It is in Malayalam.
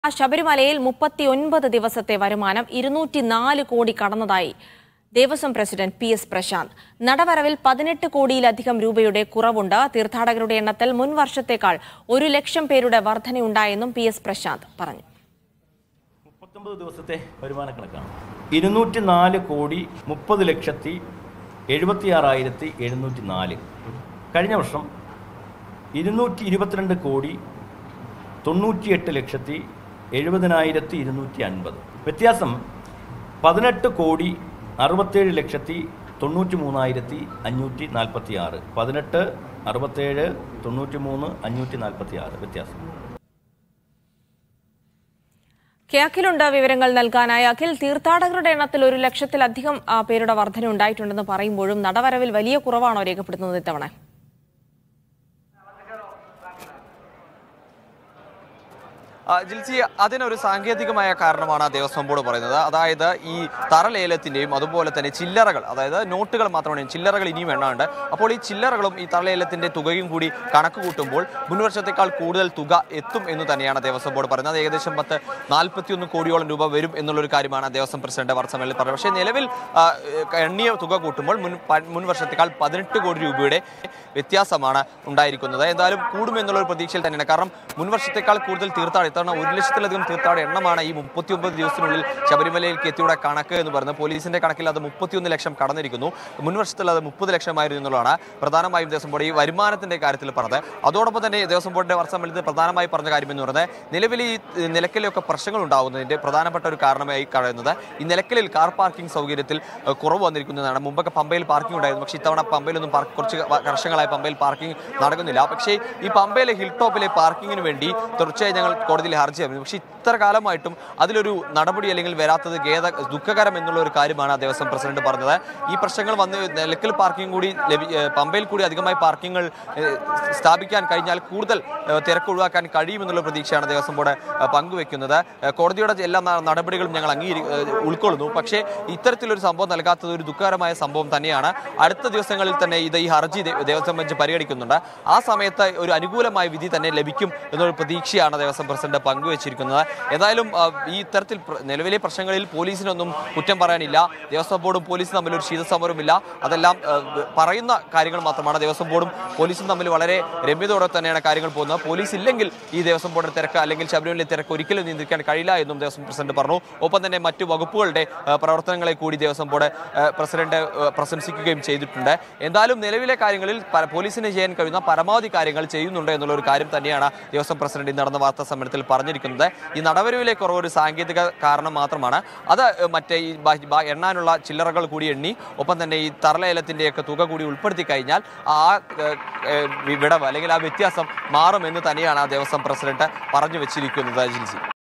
ശബരിമലയിൽ മുപ്പത്തിയൊൻപത് ദിവസത്തെ വരുമാനം ഇരുന്നൂറ്റിനാല് കോടി കടന്നതായി ദേവസ്വം പ്രസിഡന്റ് പി എസ് പ്രശാന്ത് നടവരവിൽ പതിനെട്ട് കോടിയിലധികം രൂപയുടെ കുറവുണ്ട് തീർത്ഥാടകരുടെ എണ്ണത്തിൽ മുൻ വർഷത്തേക്കാൾ ഒരു ലക്ഷം പേരുടെ വർധനയുണ്ടായെന്നും പി എസ് പ്രശാന്ത് പറഞ്ഞു മുപ്പത്തൊമ്പത് ദിവസത്തെ വരുമാന കണക്കാണ് ഇരുന്നൂറ്റി നാല് കോടി മുപ്പത് ലക്ഷത്തി എഴുപത്തി ആറായിരത്തി എഴുന്നൂറ്റി നാല് കഴിഞ്ഞ വർഷം ഇരുന്നൂറ്റി ഇരുപത്തിരണ്ട് കോടി തൊണ്ണൂറ്റിയെട്ട് ലക്ഷത്തി എഴുപതിനായിരത്തി ഇരുന്നൂറ്റി അൻപത് വ്യത്യാസം പതിനെട്ട് കോടി അറുപത്തേഴ് ലക്ഷത്തി തൊണ്ണൂറ്റി മൂന്നായിരത്തി അഞ്ഞൂറ്റി നാൽപ്പത്തി ആറ് പതിനെട്ട് അറുപത്തേഴ് തൊണ്ണൂറ്റി മൂന്ന് അഞ്ഞൂറ്റി നാൽപ്പത്തി ആറ് വ്യത്യാസം കെ അഖിലുണ്ട് വിവരങ്ങൾ നൽകാനായി അഖിൽ തീർത്ഥാടകരുടെ എണ്ണത്തിൽ ഒരു ലക്ഷത്തിലധികം ആ, പേരുടെ വർധന ഉണ്ടായിട്ടുണ്ടെന്ന് പറയുമ്പോഴും നടവരവിൽ വലിയ കുറവാണോ രേഖപ്പെടുത്തുന്നത് ഇത്തവണ ആ, ജിൽസി അതിനൊരു സാങ്കേതികമായ കാരണമാണ് ദേവസ്വം ബോർഡ് പറയുന്നത് അതായത് ഈ തറലേലത്തിന്റെയും അതുപോലെ തന്നെ ചില്ലറകൾ അതായത് നോട്ടുകൾ മാത്രമാണ് ചില്ലറകൾ ഇനിയും എണ്ണമുണ്ട് അപ്പോൾ ഈ ചില്ലറകളും ഈ തറലേലത്തിന്റെ തുകയും കൂടി കണക്ക് കൂട്ടുമ്പോൾ മുൻവർഷത്തേക്കാൾ കൂടുതൽ തുക എത്തും എന്ന് തന്നെയാണ് ദേവസ്വം ബോർഡ് പറയുന്നത് ഏകദേശം പത്ത് നാൽപ്പത്തിയൊന്ന് കോടിയോളം രൂപ വരും എന്നുള്ളൊരു കാര്യമാണ് ദേവസ്വം പ്രസിഡന്റ് വാർത്താസമ്മേളനത്തിൽ പറഞ്ഞത് പക്ഷേ നിലവിൽ ആ, എണ്ണിയ തുക കൂട്ടുമ്പോൾ മുൻ പ- മുൻ വർഷത്തേക്കാൾ പതിനെട്ട് കോടി രൂപയുടെ വ്യത്യാസമാണ് ഉണ്ടായിരിക്കുന്നത് എന്തായാലും കൂടുമെന്നുള്ള ഒരു പ്രതീക്ഷയിൽ തന്നെയാണ് കാരണം മുൻ വർഷത്തേക്കാൾ കൂടുതൽ തീർത്ഥാടനം ഇത്തവണ ഒരു ലക്ഷത്തിലധികം തീർത്ഥാടന എണ്ണമാണ് ഈ മുപ്പത്തിയൊമ്പത് ദിവസത്തിനുള്ളിൽ ശബരിമലയിലേക്ക് എത്തിയുടെ കണക്ക് എന്ന് പറയുന്നത് പോലീസിന്റെ കണക്കിൽ അത് മുപ്പത്തിയൊന്ന് ലക്ഷം കടന്നിരിക്കുന്നു മുൻ വർഷത്തിൽ അത് മുപ്പത് ലക്ഷമായിരുന്നു എന്നുള്ളതാണ് പ്രധാനമായും ദേവസ്വം ബോർഡ് ഈ വരുമാനത്തിന്റെ കാര്യത്തിൽ പറഞ്ഞത് അതോടൊപ്പം തന്നെ ദേവസ്വം ബോർഡിന്റെ വർഷസമ്മേളനത്തിൽ പ്രധാനമായി പറഞ്ഞ കാര്യം എന്ന് പറയുന്നത് നിലവിൽ ഈ നിലക്കലിലൊക്കെ പ്രശ്നങ്ങൾ ഉണ്ടാകുന്നതിന്റെ പ്രധാനപ്പെട്ട ഒരു കാരണമായി കഴിയുന്നത് ഈ നിലക്കലിൽ കാർ പാർക്കിംഗ് സൗകര്യത്തിൽ ഏഹ്, കുറവ് വന്നിരിക്കുന്നതാണ് മുമ്പൊക്കെ പമ്പയിൽ പാർക്കിംഗ് ഉണ്ടായിരുന്നു പക്ഷേ ഇത്തവണ പമ്പയിലൊന്നും പാർക്ക് കുറച്ച് വ- വർഷങ്ങളായി പമ്പയിൽ പാർക്കിംഗ് നടക്കുന്നില്ല പക്ഷേ ഈ പമ്പയിലെ ഹിൽ ടോപ്പിലെ പാർക്കിങ്ങിന് വേണ്ടി തുടർച്ചയായി ഞങ്ങൾ കോടതിയിൽ ഹർജി ചെയ്തിരുന്നു പക്ഷേ ഇത്ര കാലമായിട്ടും അതിലൊരു നടപടി അല്ലെങ്കിൽ വരാത്തത് ഖേദ ദുഃഖകരം എന്നുള്ള ഒരു കാര്യമാണ് ദേവസ്വം പ്രസിഡന്റ് പറഞ്ഞത് ഈ പ്രശ്നങ്ങൾ വന്ന് നിലക്കൽ പാർക്കിംഗ് കൂടി ലഭി ഏഹ്, പമ്പയിൽ കൂടി അധികമായി പാർക്കിങ്ങൾ ഏഹ്, സ്ഥാപിക്കാൻ കഴിഞ്ഞാൽ കൂടുതൽ ഏഹ്, തിരക്ക് ഒഴിവാക്കാൻ കഴിയുമെന്നുള്ള പ്രതീക്ഷയാണ് ദേവസ്വം ബോർഡ് ഏഹ്, പങ്കുവെക്കുന്നത് ഏഹ്, കോടതിയുടെ എല്ലാ ന- നടപടികളും ഞങ്ങൾ അംഗീകരി ഏഹ്, ഉൾക്കൊള്ളുന്നു പക്ഷേ ഇത്തരത്തിലൊരു സംഭവം നൽകാത്തത് ഒരു ദുഃഖകരമായ സംഭവം തന്നെയാണ് അടുത്ത ദിവസങ്ങളിൽ തന്നെ ഇത് ഈ ഹർജി ദേ- ദേവസ്വം ബെഞ്ച് പരിഗണിക്കുന്നുണ്ട് ആ സമയത്ത് ഒരു അനുകൂലമായ വിധി തന്നെ ലഭിക്കും എന്നൊരു പ്രതീക്ഷയാണ് ദേവസ്വം പ്രസിഡന്റ് പങ്കുവച്ചിരിക്കുന്നത് ഏതായാലും ആ, ഈ ഇത്തരത്തിൽ പ്ര- നിലവിലെ പ്രശ്നങ്ങളിൽ പോലീസിനൊന്നും കുറ്റം പറയാനില്ല ദേവസ്വം ബോർഡും പോലീസും തമ്മിൽ ഒരു ശീതസമരമില്ല അതെല്ലാം ആ, പറയുന്ന കാര്യങ്ങൾ മാത്രമാണ് ദേവസ്വം ബോർഡും പോലീസും തമ്മിൽ വളരെ രമ്യതയോടെ തന്നെയാണ് കാര്യങ്ങൾ പോകുന്നത് പോലീസ് ഇല്ലെങ്കിൽ ഈ ദേവസ്വം ബോർഡിന്റെ തിരക്ക് അല്ലെങ്കിൽ ശബരിമലയിലെ തിരക്ക് ഒരിക്കലും നിയന്ത്രിക്കാൻ കഴിയില്ല എന്നും ദേവസ്വം പ്രസിഡന്റ് പറഞ്ഞു ഒപ്പം തന്നെ മറ്റു വകുപ്പുകളുടെ ആ, പ്രവർത്തനങ്ങളെ കൂടി ദേവസ്വം ബോർഡ് ആ, പ്രസിഡന്റ് ആ, പ്രശംസിക്കുകയും ചെയ്തിട്ടുണ്ട് എന്തായാലും നിലവിലെ കാര്യങ്ങളിൽ പ- പോലീസിന് ചെയ്യാൻ കഴിയുന്ന പരമാവധി കാര്യങ്ങൾ ചെയ്യുന്നുണ്ട് എന്നുള്ള ഒരു കാര്യം തന്നെയാണ് ദേവസ്വം പ്രസിഡന്റ് ഇന്ന് നടന്ന വാർത്താ സമ്മേളനത്തിൽ പറഞ്ഞിരിക്കുന്നത് ഈ നടവരവിലെ കുറവ് ഒരു സാങ്കേതിക കാരണം മാത്രമാണ് അത് മറ്റേ ഈ ബ- ബ- എണ്ണാനുള്ള ചില്ലറകൾ കൂടി എണ്ണി ഒപ്പം തന്നെ ഈ തറലേലത്തിന്റെയൊക്കെ തുക കൂടി ഉൾപ്പെടുത്തി കഴിഞ്ഞാൽ ആ ഏഹ്, ഏഹ്, വിടവ് അല്ലെങ്കിൽ ആ വ്യത്യാസം മാറുമെന്ന് തന്നെയാണ് ആ ദേവസ്വം പ്രസിഡന്റ് പറഞ്ഞു വെച്ചിരിക്കുന്നത് ജിൽസി